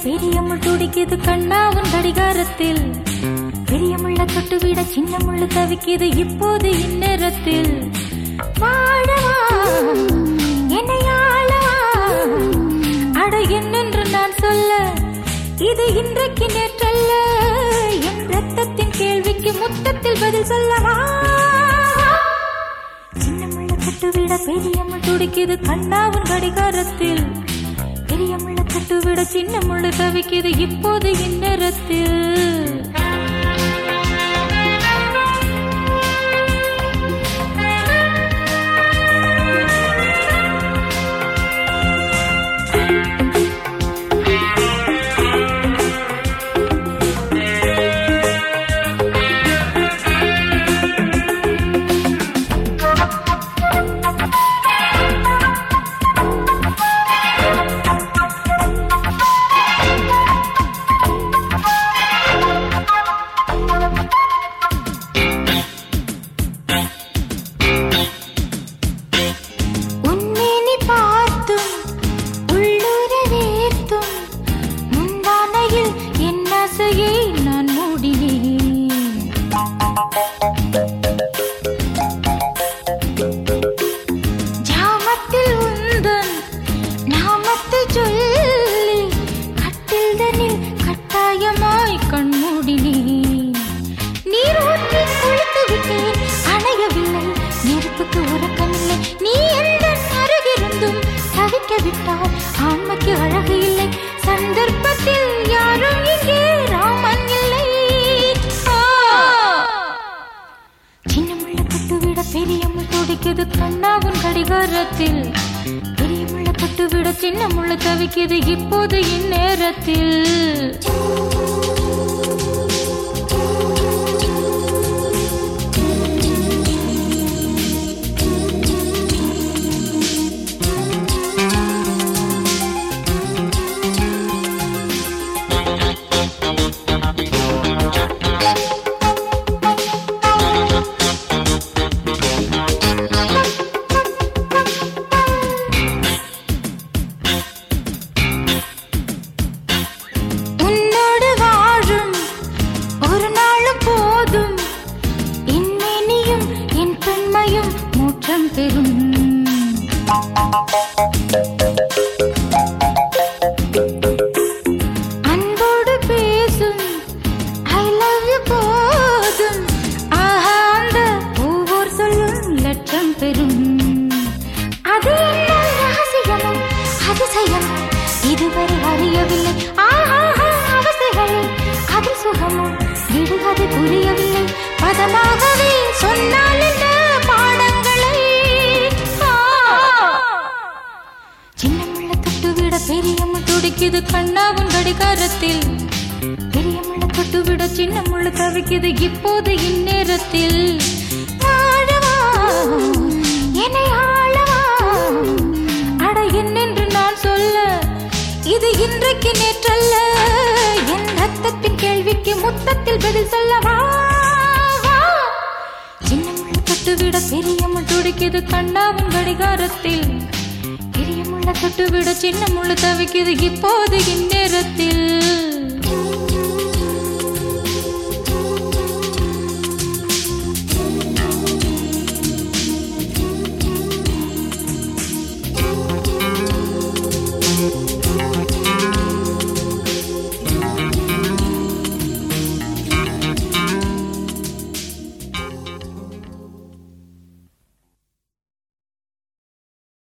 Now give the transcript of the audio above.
பெரியமுள் துடிக்குது கண்ணாவும் கடிகாரத்தில் பெரியமுள்ள தொட்டுவிட சின்ன முள்ளு தவிக்குது இப்போது இந்நேரத்தில் வாழவா என்னை ஆளவா அட என்னென்று நான் சொல்ல இது இன்றைக்கு நேற்றல்ல என் ரத்தத்தின் கேள்விக்கு முத்தத்தில் பதில் சொல்லவா சின்ன முள்ள தொட்டுவிட பெரியமுள் துடிக்குது கண்ணாவும் கடிகாரத்தில் பெரியமுள்ள தொட்டுவிட சின்ன முள்ளு தவிக்குது இப்போது இந்நேரத்தில் உன்மேனி பார்த்தும் உள்ளுர வேர்த்தும் முந்தானையில் என் ஆசையை நான் மூடினேன் ஜாமத்தில் உந்தன் நாமத்தை சொல்லி கட்டில்தனில் கட்டாயமாய் கண்மூடினேன் நீர் ஊற்றி குளித்து விட்டேன் அணையவில்லை நெருப்புக்கு உறக்கமில்லை நீ எந்த அருகிருந்தும் தவிக்க விட்டால் ஆண்மைக்கு அழகு இல்லை சந்தர்ப்பத்தில் யாரும் இங்கே ராமன் இல்லை ஆ! சின்ன முள்ள தொட்டுவிட பெரிய முள் துடிக்குது கண்ணாவும் கடிகாரத்தில் பெரிய முள்ள தொட்டுவிட சின்ன முள்ள தவிக்குது இப்போது இந்நேரத்தில் உன்னோடு வாழும் ஒரு நாளும் போதும் என் மேனியும் என் பெண்மையும் மூற்றம் பெறும் அன்போடு பேசும் ஐ லவ் யூ போதும் ஆஹா அந்த ஒவ்வொரு சொல்லும் லட்சம் பெறும் அது என்ன ரகசியமும் அதிசயமும் இதுவரை அறியவில்லை ஆஹா அவசைகளில் அது சுகமும் விடுகதை புரியவில்லை பதமாகவே சொன்னால் என்ன பாடங்களை ஆ. சின்ன முள்ள தொட்டுவிட பெரிய முள் துடிக்குது கண்ணாவும் கடிகாரத்தில் பெரிய முள்ள தொட்டுவிட சின்ன முள்ள தவிக்குது இப்போது இந்நேரத்தில் வாழவா என்னை ஆளவா அட என்னென்று நான் சொல்ல இது இன்றைக்கு நேற்றல்ல என் ரத்தத்தின் கேள்விக்கு முத்தத்தில் பதில் சொல்லவா வா. சின்ன முள்ள தொட்டுவிட பெரிய முள் துடிக்குது கண்ணாவும் கடிகாரத்தில் பெரிய முள்ள தொட்டுவிட சின்ன முள்ள தவிக்குது இப்போது இந்நேரத்தில்